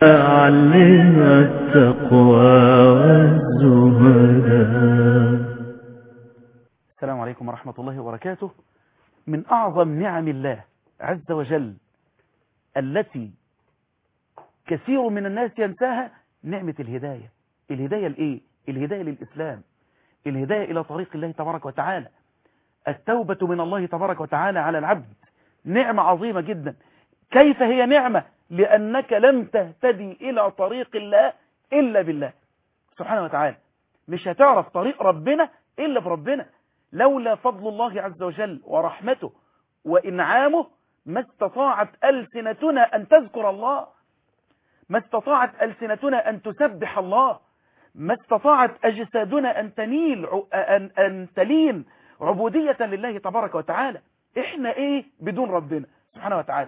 علمنا التقوى والزهداء السلام عليكم ورحمة الله وبركاته من أعظم نعم الله عز وجل التي كثير من الناس ينساها نعمة الهداية الهداية لإيه؟ الهداية للإسلام الهداية إلى طريق الله تبارك وتعالى التوبة من الله تبارك وتعالى على العبد نعمة عظيمة جدا كيف هي نعمة لأنك لم تهتدي إلى طريق الله إلا بالله سبحانه وتعالى مش هتعرف طريق ربنا إلا بربنا لولا فضل الله عز وجل ورحمته وإنعامه ما استطاعت ألسنتنا أن تذكر الله ما استطاعت ألسنتنا أن تسبح الله ما استطاعت أجسادنا أن تنيل أن, أن تلين عبودية لله تبارك وتعالى إحنا إيه بدون ربنا سبحانه وتعالى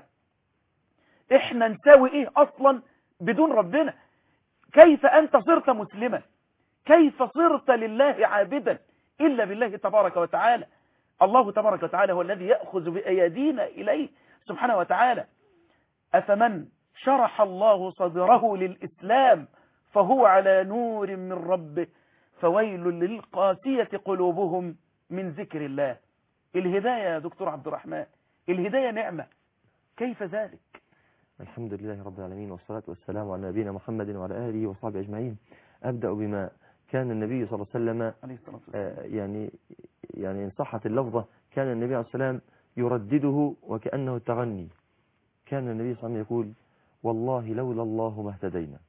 إحنا نساوي إيه أصلا بدون ربنا كيف أنت صرت مسلما كيف صرت لله عابدا إلا بالله تبارك وتعالى الله تبارك وتعالى هو الذي يأخذ بأيدينا إليه سبحانه وتعالى أفمن شرح الله صدره للإسلام فهو على نور من ربه فويل للقاسية قلوبهم من ذكر الله الهداية يا دكتور عبد الرحمن الهداية نعمة كيف ذلك الحمد لله رب العالمين والصلاة والسلام على نبينا محمد وعلى آله وصحبه أجمعين أبدأ بما كان النبي صلى الله عليه وسلم عليه الصلاة والسلام آه، يعني يعني إن صحت اللفظة كان النبي عليه الصلاة والسلام يردده وكأنه تغني كان النبي صلى الله عليه وسلم يقول والله لولا الله ما اهتدينا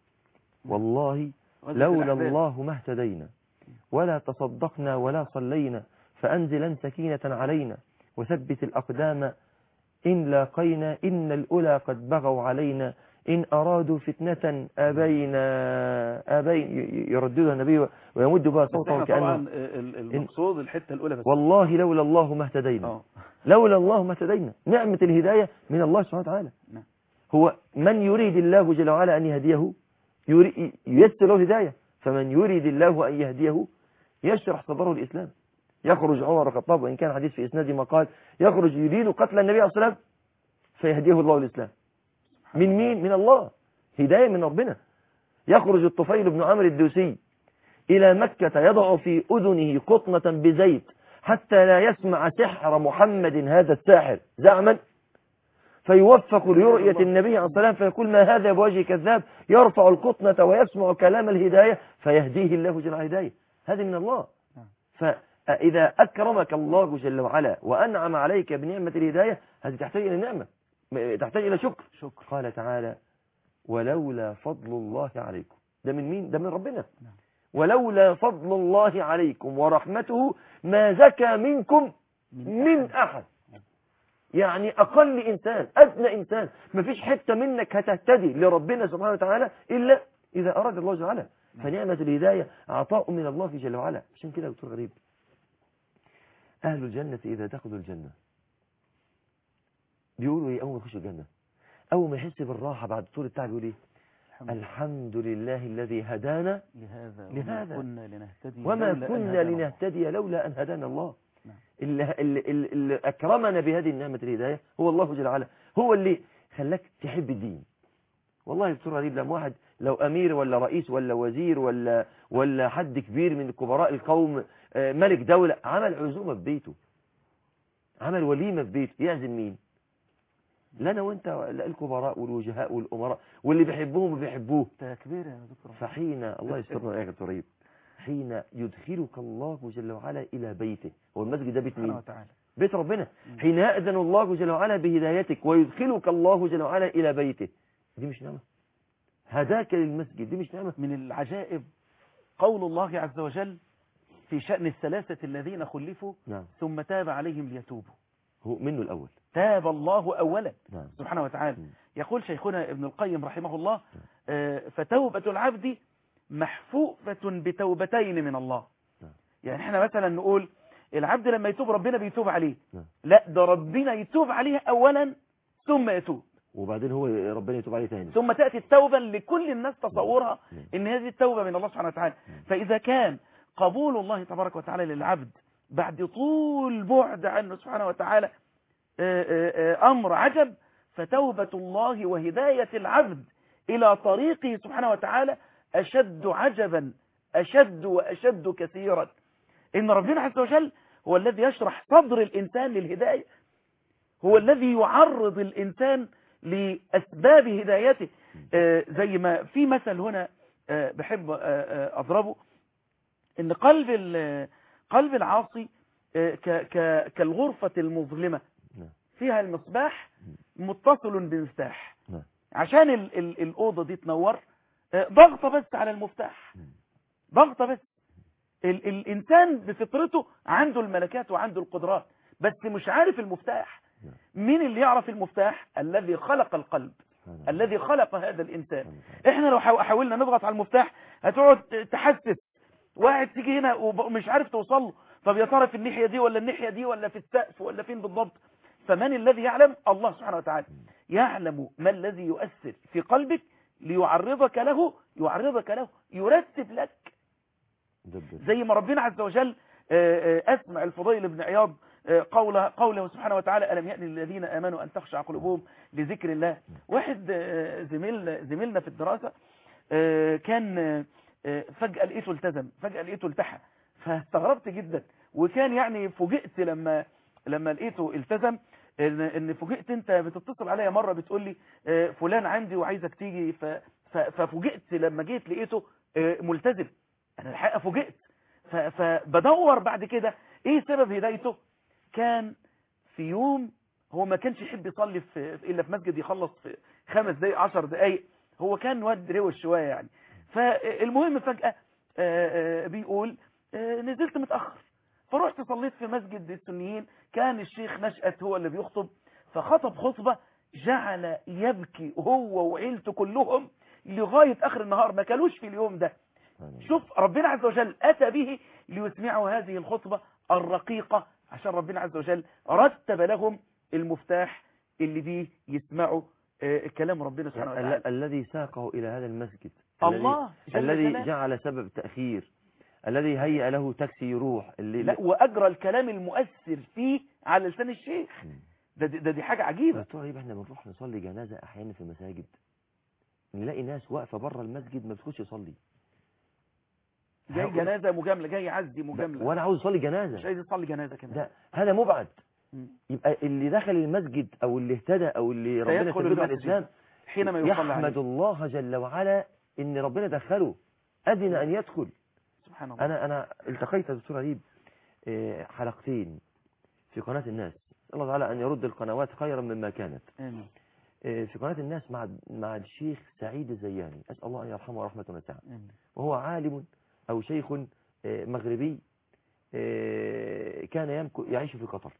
والله غزوة لولا الأحزاب. الله ما اهتدينا ولا تصدقنا ولا صلينا فأنزلا سكينة علينا وثبت الأقدام إن لاقينا إن الأولى قد بغوا علينا إن أرادوا فتنة أبينا أبين ي- يرددها النبي ويمد بها بس صوته احنا طبعا كأنه ال- المقصود الحتة الأولى بس والله لولا الله ما اهتدينا اه لولا الله ما اهتدينا نعمة الهداية من الله سبحانه وتعالى نعم. هو من يريد الله جل وعلا أن يهديه يري- ييسر له الهداية فمن يريد الله أن يهديه يشرح صدره الإسلام يخرج عمر الخطاب وإن كان حديث في إسناد مقال يخرج يريد قتل النبي عليه الصلاة والسلام فيهديه الله الإسلام من مين؟ من الله هداية من ربنا يخرج الطفيل بن عمرو الدوسي إلى مكة يضع في أذنه قطنة بزيت حتى لا يسمع سحر محمد هذا الساحر زعما فيوفق لرؤية النبي عليه الصلاة والسلام فيقول ما هذا بوجه كذاب يرفع القطنة ويسمع كلام الهداية فيهديه الله جل وعلا هداية هذه من الله فإذا أكرمك الله جل وعلا وأنعم عليك بنعمة الهداية هذه تحتاج إلى نعمة تحتاج إلى شكر شكر قال تعالى ولولا فضل الله عليكم ده من مين ده من ربنا نعم. ولولا فضل الله عليكم ورحمته ما زكى منكم من أحد يعني أقل إنسان أدنى إنسان مفيش حتة منك هتهتدي لربنا سبحانه وتعالى إلا إذا أراد الله جل وعلا فنعمة الهداية عطاء من الله جل وعلا عشان كده يا دكتور غريب أهل الجنة إذا دخلوا الجنة بيقولوا إيه أول ما يخشوا الجنة أول ما يحس بالراحة بعد طول التعب يقول إيه الحمد لله. الحمد لله الذي هدانا لهذا لهذا. وما كنا لنهتدي وما لولا أن كنا هدانا الله. لنهتدي لولا أن هدانا الله نعم. اللي, اللي, اللي, اللي أكرمنا بهذه النعمة الهداية هو الله جل وعلا هو اللي خلاك تحب الدين والله يا دكتور غريب لما واحد لو أمير ولا رئيس ولا وزير ولا ولا حد كبير من كبراء القوم آه، ملك دولة عمل عزومة في بيته عمل وليمة في بيته يعزم مين لنا وانت لا الكبراء والوجهاء والأمراء واللي بيحبوهم وبيحبوه تكبير يا دكتور فحين الله يسترنا يا طريب حين يدخلك الله جل وعلا إلى بيته هو المسجد ده بيت سبحانه مين وتعالى بيت ربنا حين يأذن الله جل وعلا بهدايتك ويدخلك الله جل وعلا إلى بيته دي مش نعمة هداك للمسجد دي مش نعمة من العجائب قول الله عز وجل في شأن الثلاثة الذين خلفوا نعم ثم تاب عليهم ليتوبوا هو منه الأول تاب الله أولا نعم سبحانه وتعالى مم. يقول شيخنا ابن القيم رحمه الله آه، فتوبة العبد محفوفة بتوبتين من الله نعم. يعني احنا مثلا نقول العبد لما يتوب ربنا بيتوب عليه نعم. لا ده ربنا يتوب عليه أولا ثم يتوب وبعدين هو ربنا يتوب عليه تاني ثم تأتي التوبة لكل الناس تصورها نعم. ان هذه التوبة من الله سبحانه وتعالى نعم. فإذا كان قبول الله تبارك وتعالى للعبد بعد طول بعد عنه سبحانه وتعالى آه، آه، آه، أمر عجب فتوبة الله وهداية العبد إلى طريقه سبحانه وتعالى أشد عجبا أشد وأشد كثيرا إن ربنا عز وجل هو الذي يشرح صدر الإنسان للهداية هو الذي يعرض الإنسان لأسباب هدايته آه، زي ما في مثل هنا آه، بحب آه، آه، أضربه إن قلب ال- قلب العاصي آه، ك- ك- كالغرفة المظلمة نعم. فيها المصباح متصل بمفتاح نعم. عشان ال ال الأوضة دي تنور آه، ضغطة بس على المفتاح ضغطة بس ال الإنسان بفطرته عنده الملكات وعنده القدرات بس مش عارف المفتاح نعم. مين اللي يعرف المفتاح الذي خلق القلب سبحان الله. الذي خلق هذا الإنسان سبحان الله. احنا لو حاو- حاولنا نضغط على المفتاح هتقعد تحسس واحد تيجي هنا ومش عارف توصل له طب يا ترى في الناحيه دي ولا الناحيه دي ولا في السقف ولا فين بالضبط فمن الذي يعلم الله سبحانه وتعالى يعلم ما الذي يؤثر في قلبك ليعرضك له يعرضك له يرتب لك دبر. زي ما ربنا عز وجل آه، آه، أسمع الفضيل بن عياض آه، قوله, قوله سبحانه وتعالى ألم يأن للذين آمنوا أن تخشع قلوبهم لذكر الله واحد آه، زميل زميلنا في الدراسة آه، كان آه، آه، فجأة لقيته التزم فجأة لقيته التحى فاستغربت جدا وكان يعني فوجئت لما لما لقيته التزم ان ان فوجئت انت بتتصل عليا مره بتقول لي آه، فلان عندي وعايزك تيجي ف- ف- ففوجئت لما جيت لقيته آه، ملتزم انا الحقيقه فوجئت ف- فبدور بعد كده ايه سبب هدايته كان في يوم هو ما كانش يحب يصلي في الا في مسجد يخلص في خمس دقايق عشر دقايق هو كان واد روش شويه يعني فالمهم فجاه آه، آه، بيقول آه، نزلت متاخر فرحت صليت في مسجد السنيين كان الشيخ نشأت هو اللي بيخطب فخطب خطبة جعل يبكي هو وعيلته كلهم لغاية آخر النهار ما كانوش في اليوم ده سبحان الله. شوف ربنا عز وجل أتى به ليسمعوا هذه الخطبة الرقيقة عشان ربنا عز وجل رتب لهم المفتاح اللي بيه يسمعوا آه، كلام ربنا سبحانه ال- وتعالى الذي ساقه إلى هذا المسجد الله الذي, جل الذي جلاله. جعل سبب تأخير الذي هيأ له تاكسي يروح اللي لا وأجرى الكلام المؤثر فيه على لسان الشيخ مم. ده, ده دي حاجة عجيبة دكتور غريب احنا بنروح نصلي جنازة احيانا في المساجد نلاقي ناس واقفة بره المسجد ما بتخش تصلي جاي هؤلاء- جنازة مجاملة جاي يعزي مجاملة وانا عاوز اصلي مش جنازة عايز يصلي جنازة كمان ده هذا مبعد مم. يبقى اللي دخل المسجد او اللي اهتدى او اللي ربنا سيدخل ثبته على المسجد الاسلام حينما يصلى يحمد عليه الله جل وعلا ان ربنا دخله اذن ان يدخل سبحان الله انا انا التقيت يا دكتور غريب آه، حلقتين في قناة الناس الله تعالى ان يرد القنوات خيرا مما كانت آمين آه، في قناة الناس مع مع الشيخ سعيد الزياني أسأل الله أن يرحمه رحمة واسعة آمين وهو عالم أو شيخ آه، مغربي آه، كان يمكو يعيش في قطر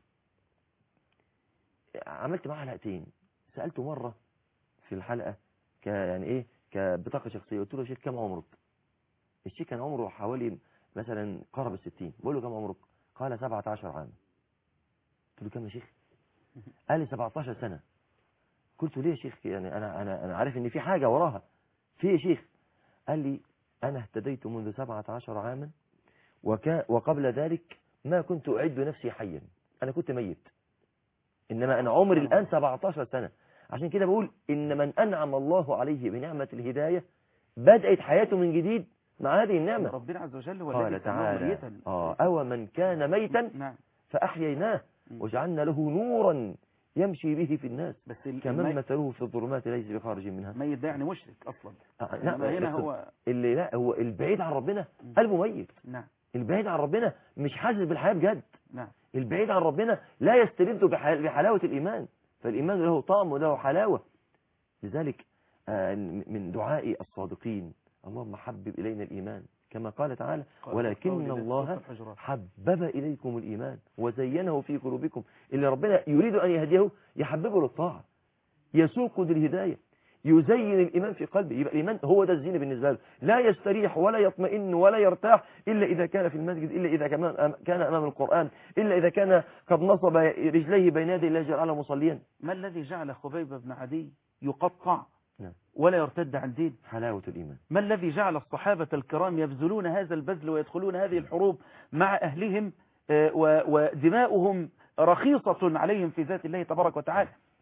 عملت معه حلقتين سألته مرة في الحلقة ك يعني إيه كبطاقة شخصية قلت له يا شيخ كم عمرك الشيخ كان عمره حوالي مثلا قرب الستين بقول له كم عمرك قال 17 عام قلت له كم يا شيخ قال لي 17 سنة قلت له ليه يا شيخ يعني أنا أنا أنا عارف إن في حاجة وراها في إيه يا شيخ قال لي أنا اهتديت منذ 17 عاما وكا وقبل ذلك ما كنت أعد نفسي حيا أنا كنت ميت إنما أنا عمري الآن 17 سنة عشان كده بقول إن من أنعم الله عليه بنعمة الهداية بدأت حياته من جديد مع هذه النعمة ربنا عز وجل هو الذي قال سماه تعالى ميتا آه أو من كان ميتا نعم فأحييناه مم. وجعلنا له نورا يمشي به في الناس بس ال- كمن الميت مثله في الظلمات ليس بخارج منها الميت ده يعني مشرك اصلا آه، إنما هنا اقصد هو اللي لا هو البعيد عن ربنا مم. قلبه ميت نعم البعيد عن ربنا مش حاسس بالحياة بجد نعم البعيد عن ربنا لا يستلذ بح- بحلاوة الإيمان فالإيمان له طعم وله حلاوة لذلك آه، من دعاء الصادقين اللهم حبب إلينا الإيمان كما قال تعالى قال ولكن قولي ذات الله صوت الحجرات. حبب إليكم الإيمان وزينه في قلوبكم اللي ربنا يريد أن يهديه يحببه للطاعة يسوق للهداية يزين الإيمان في قلبه يبقى الإيمان هو ده الزين بالنسبة له لا يستريح ولا يطمئن ولا يرتاح إلا إذا كان في المسجد إلا إذا كمان كان أمام القرآن إلا إذا كان قد نصب رجليه بين يدي الله جل وعلا مصليا ما الذي جعل خبيب بن عدي يقطع نعم. ولا يرتد عن دين حلاوة الإيمان ما الذي جعل الصحابة الكرام يبذلون هذا البذل ويدخلون هذه الحروب مع أهلهم آه، و- ودماؤهم رخيصة عليهم في ذات الله تبارك وتعالى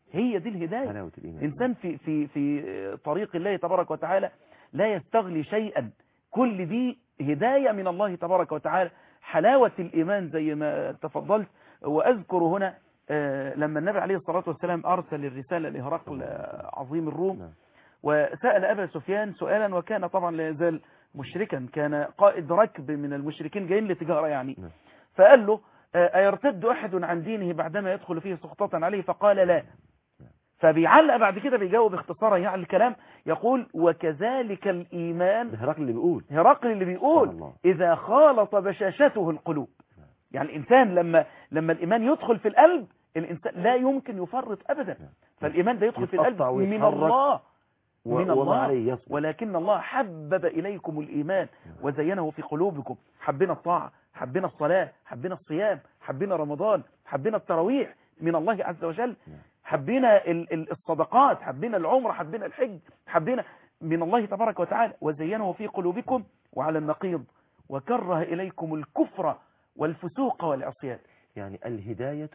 هي دي الهداية حلاوة الإيمان إنسان في في في طريق الله تبارك وتعالى لا يستغلي شيئا كل دي هداية من الله تبارك وتعالى حلاوة الإيمان زي ما تفضلت وأذكر هنا آه، لما النبي عليه الصلاة والسلام أرسل الرسالة لهرقل آه، عظيم الروم نعم. وسأل أبا سفيان سؤالا وكان طبعا لا يزال مشركا كان قائد ركب من المشركين جايين لتجارة يعني نعم. فقال له آه، أيرتد أحد عن دينه بعدما يدخل فيه سخطة عليه فقال لا فبيعلق بعد كده بيجاوب اختصارا يعني الكلام يقول وكذلك الإيمان ده هرقل اللي بيقول هرقل اللي سبحان بيقول الله. إذا خالط بشاشته القلوب يعني الإنسان لما لما الإيمان يدخل في القلب الإنسان لا يمكن يفرط أبدا فالإيمان ده يدخل في القلب يتقطع من ويتحرك الله و- من وما الله عليه يصبر ولكن الله حبب إليكم الإيمان وزينه في قلوبكم حبنا الطاعة حبنا الصلاة حبنا الصيام حبنا رمضان حبنا التراويح من الله عز وجل حبنا ال- ال- الصدقات حبنا العمر حبنا الحج حبنا من الله تبارك وتعالى وزينه في قلوبكم وعلى النقيض وكره إليكم الكفر والفسوق والعصيان يعني الهداية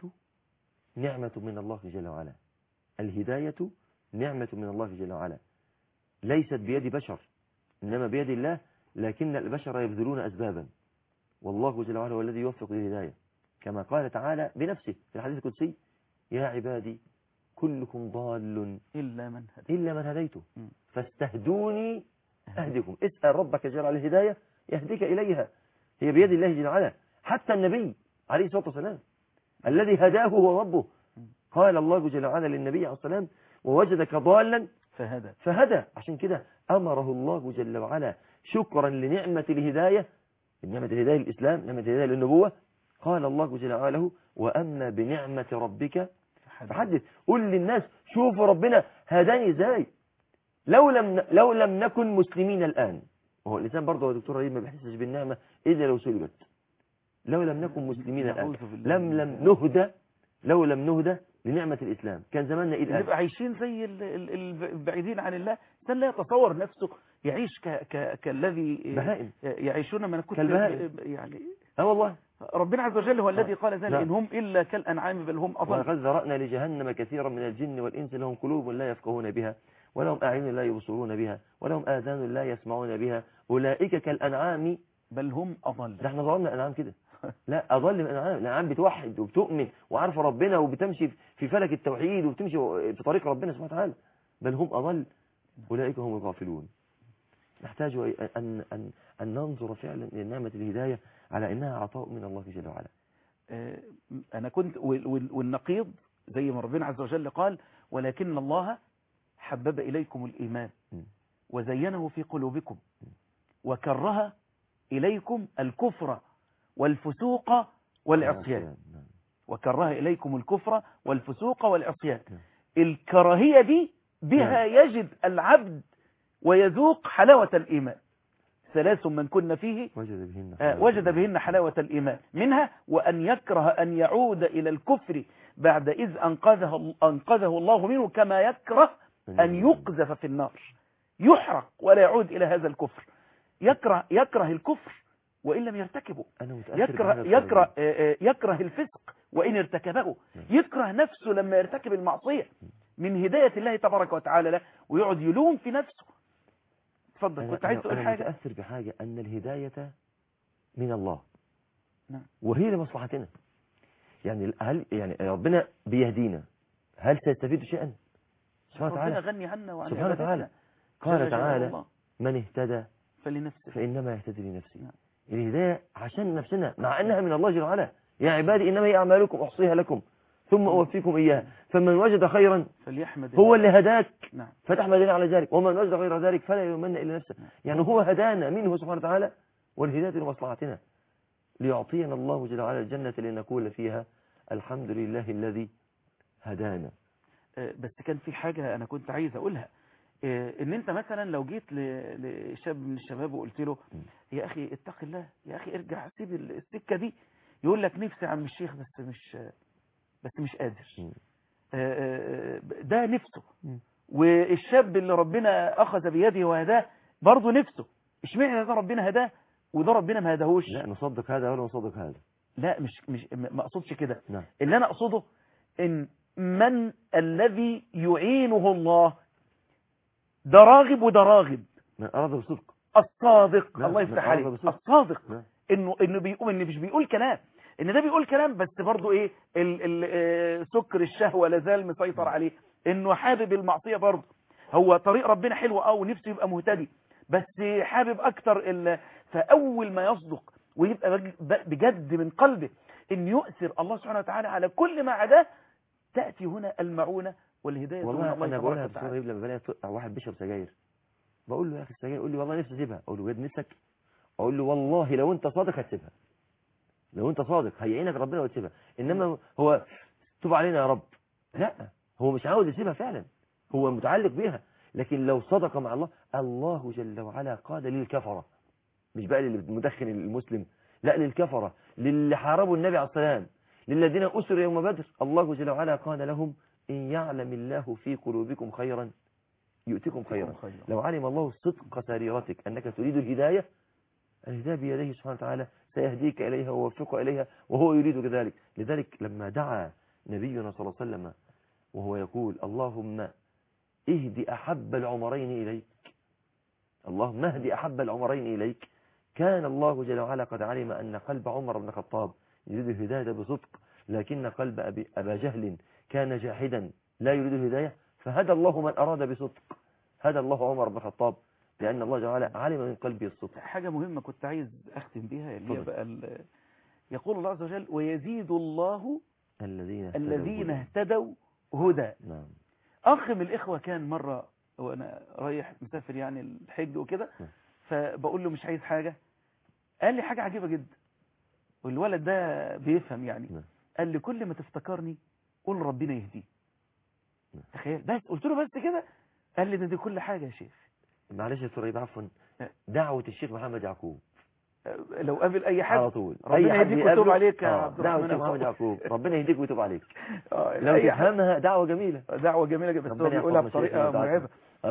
نعمة من الله جل وعلا الهداية نعمة من الله جل وعلا ليست بيد بشر إنما بيد الله لكن البشر يبذلون أسبابا والله جل وعلا هو الذي يوفق للهداية كما قال تعالى بنفسه في الحديث القدسي يا عبادي كلكم ضال إلا من هدى إلا من هديته مم. فاستهدوني أهدكم اسأل ربك جل وعلا الهداية يهديك إليها هي بيد الله جل وعلا حتى النبي عليه الصلاة والسلام الذي هداه هو ربه قال الله جل وعلا للنبي عليه الصلاة والسلام ووجدك ضالا فهدى فهدى عشان كده أمره الله جل وعلا شكرا لنعمة الهداية نعمة الهداية للإسلام نعمة الهداية للنبوة قال الله جل وعلا له وأما بنعمة ربك فحدث قل للناس شوفوا ربنا هداني ازاي لو لم لو لم نكن مسلمين الآن وهو الإنسان برضه يا دكتور رهيب ما بيحسش بالنعمة إلا لو سلبت لو لم نكن مسلمين الآن نعوذ بالله لم لم نهدى لو لم نهدى لنعمة الإسلام كان زماننا إيه الآن نبقى عايشين زي ال- ال- ال- البعيدين عن الله الإنسان لا يتصور نفسه يعيش ك ك كالذي بهائم يعيشون من كنت كالبهائم. يعني اه والله ربنا عز وجل هو الذي قال ذلك نعم. إن هم إلا كالأنعام بل هم أضل ولقد ذرأنا لجهنم كثيرا من الجن والإنس لهم قلوب لا يفقهون بها ولهم أعين لا يبصرون بها ولهم آذان لا يسمعون بها أولئك كالأنعام بل هم أضل ده احنا ظلمنا الأنعام كده لا أضل من الأنعام الأنعام بتوحد وبتؤمن وعارفة ربنا وبتمشي في فلك التوحيد وبتمشي في طريق ربنا سبحانه وتعالى بل هم أضل أولئك هم الغافلون نحتاج أن, أن, أن ننظر فعلا إلى نعمة الهداية على أنها عطاء من الله جل وعلا آه، أنا كنت وال- وال- والنقيض زي ما ربنا عز وجل قال ولكن الله حبب إليكم الإيمان م. وزينه في قلوبكم وكره إليكم الكفر والفسوق والعصيان نعم. وكره إليكم الكفر والفسوق والعصيان نعم. الكراهية دي بها يجد العبد ويذوق حلاوة الإيمان ثلاث من كن فيه وجد بهن آه، وجد بهن حلاوة الإيمان منها وأن يكره أن يعود إلى الكفر بعد إذ أنقذه, أنقذه الله منه كما يكره أن يقذف في النار يحرق ولا يعود إلى هذا الكفر يكره, يكره الكفر وإن لم يرتكبه أنا متأثر يكره, بهذا يكره, القول. آه، آه، يكره الفسق وإن ارتكبه يكره نفسه لما يرتكب المعصية من هداية الله تبارك وتعالى له ويقعد يلوم في نفسه اتفضل أنا- كنت عايز أنا- تقول أنا حاجة متأثر بحاجة أن الهداية من الله نعم. وهي لمصلحتنا يعني هل يعني ربنا بيهدينا هل سيستفيد شيئا سبحانه ربنا وتعالى غني عنا وعن سبحانه عبادتنا. وتعالى جل قال جلاله تعالى الله. من اهتدى فلنفسه فإنما يهتدي لنفسه نعم. الهداية عشان نفسنا مع أنها من الله جل وعلا يا عبادي إنما هي أعمالكم أحصيها لكم ثم أوفيكم إياها فمن وجد خيرا فليحمد هو الله. اللي هداك نعم فتحمد الله على ذلك ومن وجد غير ذلك فلا يلومن إلا نفسه يعني هو هدانا منه سبحانه وتعالى والهداية لمصلحتنا ليعطينا الله جل وعلا الجنة لنقول فيها الحمد لله الذي هدانا آه، بس كان في حاجة أنا كنت عايز أقولها آه، إن أنت مثلا لو جيت ل- لشاب من الشباب وقلت له يا أخي اتق الله يا أخي ارجع سيب ال- السكة دي يقول لك نفسي يا عم الشيخ بس مش بس مش قادر مم. آه، آه، ده نفسه مم. والشاب اللي ربنا أخذ بيده وهداه برضه نفسه اشمعنى ده ربنا هداه وده ربنا ما هداهوش لا نصدق هذا ولا نصدق هذا لا مش مش ما اقصدش كده نعم اللي انا اقصده ان من الذي يعينه الله ده راغب وده راغب من أراد بصدق الصادق نعم، الله يفتح نعم، عليك بالصدق. الصادق نعم. انه انه بيقول ان مش بيقول كلام ان ده بيقول كلام بس برضه ايه ال ال آه، سكر الشهوه لازال مسيطر عليه انه حابب المعصيه برضه هو طريق ربنا حلو اه ونفسه يبقى مهتدي بس حابب اكتر ال فاول ما يصدق ويبقى بج- ب- بجد من قلبه ان يؤثر الله سبحانه وتعالى على كل ما عداه تاتي هنا المعونه والهدايه من والله الله انا تبارك بقولها وتعالى. بصراحه لما بلاقي ط- واحد بيشرب سجاير بقول له يا اخي السجاير يقول لي والله نفسي اسيبها اقول له بجد نفسك اقول له والله لو انت صادق هتسيبها لو انت صادق هيعينك ربنا وتسيبها انما هو تب علينا يا رب لا هو مش عاوز يسيبها فعلا هو متعلق بيها لكن لو صدق مع الله الله جل وعلا قال للكفره مش بقى للمدخن المسلم لا للكفره للي حاربوا النبي عليه السلام للذين اسروا يوم بدر الله جل وعلا قال لهم إن يعلم الله في قلوبكم خيرا يؤتكم خيرا خيرا. لو علم الله صدق سريرتك أنك تريد الهداية الهداية بيديه سبحانه وتعالى سيهديك إليها ويوفقك إليها وهو يريد كذلك لذلك لما دعا نبينا صلى الله عليه وسلم وهو يقول اللهم اهد أحب العمرين إليك اللهم اهد أحب العمرين إليك كان الله جل وعلا قد علم أن قلب عمر بن الخطاب يريد الهداية بصدق لكن قلب أبي أبا جهل كان جاحدا لا يريد الهداية فهدى الله من أراد بصدق هدى الله عمر بن الخطاب لأن الله جل وعلا علم من قلبه الصدق حاجة مهمة كنت عايز أختم بيها اللي هي اتفضل. بقى ال- يقول الله عز وجل ويزيد الله الذين اهتدوا الذين هدى. اهتدوا هدى نعم أخ من الإخوة كان مرة وأنا رايح مسافر يعني الحج وكده نعم. فبقول له مش عايز حاجة قال لي حاجة عجيبة جدا والولد ده بيفهم يعني نعم. قال لي كل ما تفتكرني قول ربنا يهديه نعم. تخيل بس قلت له بس كده قال لي ده دي كل حاجة يا شيخ معلش يا سوري عفوا نعم. دعوة الشيخ محمد يعقوب لو قابل أي حد على طول ربنا أي حد يهديك ويتوب يقابله- عليك يا آه، عبد دعوة الرحمن الشيخ محمد يعقوب. يعقوب ربنا يهديك ويتوب عليك آه، لو أي حد. تفهمها دعوة جميلة دعوة جميلة جدا بس هو ربنا بيقولها يحفظنا بطريقة شيخنا مرعبة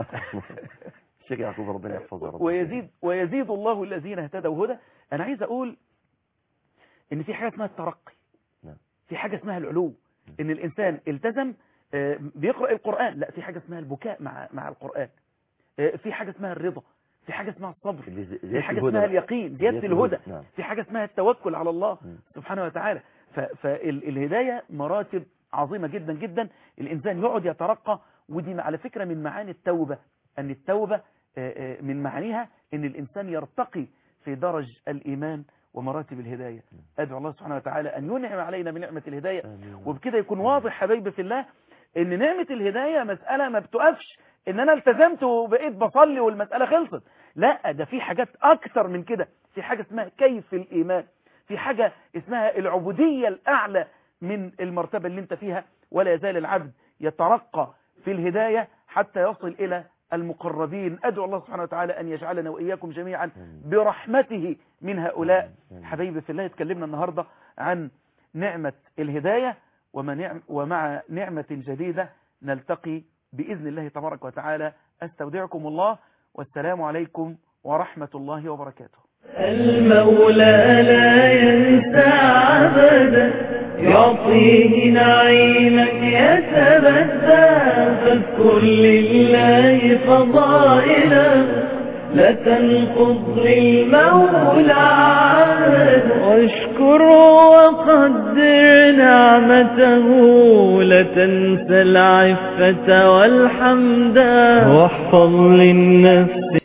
الشيخ يعقوب ربنا يحفظه يا رب ويزيد ويزيد الله الذين اهتدوا هدى انا عايز اقول ان في حاجه اسمها الترقي نعم. في حاجه اسمها العلو ان الانسان التزم آه، بيقرا القران لا في حاجه اسمها البكاء مع مع القران آه، في حاجه اسمها الرضا في حاجه اسمها الصبر اللي زي- في زيادة حاجه الهدى اسمها بقى. اليقين زياده زيادة الهدى نعم في حاجه اسمها التوكل على الله مم. سبحانه وتعالى فالهدايه مراتب عظيمه جدا جدا الانسان يقعد يترقى ودي على فكره من معاني التوبه ان التوبه آه، آه، من معانيها ان الانسان يرتقي في درج الايمان ومراتب الهدايه ادعو الله سبحانه وتعالى ان ينعم علينا بنعمه الهدايه آمين. وبكده يكون واضح حبايبي في الله ان نعمه الهدايه مساله ما بتقفش ان انا التزمت وبقيت بصلي والمساله خلصت لا ده في حاجات اكتر من كده في حاجه اسمها كيف الايمان في حاجه اسمها العبوديه الاعلى من المرتبه اللي انت فيها ولا يزال العبد يترقى في الهدايه حتى يصل الى المقربين ادعو الله سبحانه وتعالى ان يجعلنا واياكم جميعا آمين. برحمته من هؤلاء آمين. حبايبي في الله اتكلمنا النهارده عن نعمه الهدايه وما نعم ومع نعمه جديده نلتقي باذن الله تبارك وتعالى استودعكم الله والسلام عليكم ورحمه الله وبركاته المولى لا ينسى عبدا يعطيه نعيما يتبدى فاذكر لله فضائلا لا تنقض للمولى عهدا واشكره وقدر نعمته لا تنسى العفة والحمدا واحفظ للنفس